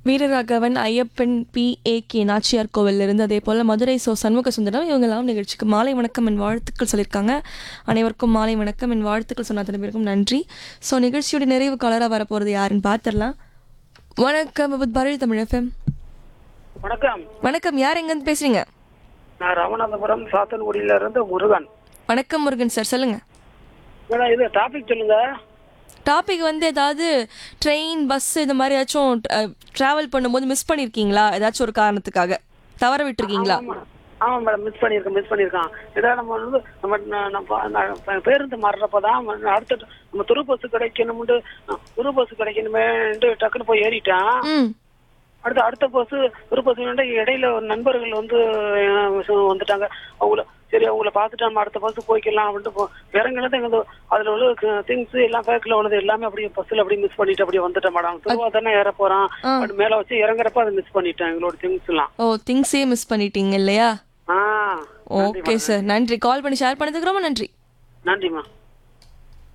Veeraraghavan Ayyappan P A K Nachiyar Koil இருந்து அதே போல் மதுரை சோ சண்முக சுந்தரம் இவங்கெல்லாம் நிகழ்ச்சிக்கு மாலை வணக்கம் என் வாழ்த்துக்கள் சொல்லியிருக்காங்க அனைவருக்கும் மாலை வணக்கம் என் வாழ்த்துக்கள் சொன்ன அத்தனை பேருக்கும் நன்றி ஸோ நிகழ்ச்சியோட நிறைவு காலராக வரப்போகிறது யாருன்னு பார்த்துடலாம் வணக்கம் வித் பரவி தமிழ் எஃப்எம் வணக்கம் வணக்கம் யார் எங்கேருந்து பேசுறீங்க நான் ராமநாதபுரம் சாத்தன்குடியில இருந்து முருகன் வணக்கம் முருகன் சார் சொல்லுங்க மேடம் இது டாபிக் சொல்லுங்க டாபிக் வந்து ஏதாவது ட்ரெயின் பஸ் இந்த மாதிரி ஏதாச்சும் ட்ராவல் பண்ணும்போது மிஸ் பண்ணியிருக்கீங்களா ஏதாச்சும் ஒரு காரணத்துக்காக தவற விட்டுருக்கீங்களா ஆமா ஆமா மேடம் மிஸ் பண்ணியிருக்கேன் மிஸ் பண்ணியிருக்கான் இதான் நம்ம வந்து நம்ம ந- நம்ம ந- ப- பேருந்து மாறுறப்பதான் நம்ம அடுத்த நம்ம துரு பஸ் கிடைக்கணும்னு துரு பஸ் கிடைக்கணுமேன்ட்டு டக்குன்னு போய் ஏறிட்டான் ம் அடுத்து அடுத்த பஸ் துரு பஸ் இடையில ஒரு நண்பர்கள் வந்து அஹ், சு- வந்துட்டாங்க அவங்கள சரி அவங்கள பார்த்துட்டு நம்ம அடுத்த பஸ் போய்க்கலாம் அப்படின்ட்டு போ- இறங்குனது எங்க அதுல உள்ள திங்ஸ் எல்லாம் பேக்கில் உள்ளது எல்லாமே அப்படியே பஸ்ல அப்படியே மிஸ் பண்ணிட்டு அப்படியே வந்துட்டேன் மேடம் துருவா தானே ஏற போறான் அப்படி மேல வச்சு இறங்குறப்ப அதை மிஸ் பண்ணிட்டேன் எங்களோட திங்ஸ் எல்லாம் ஓ திங்ஸே மிஸ் பண்ணிட்டீங்க இல்லையா ஆ ஓகே சார் நன்றி கால் பண்ணி ஷேர் பண்ணதுக்கு ரொம்ப நன்றி நன்றிம்மா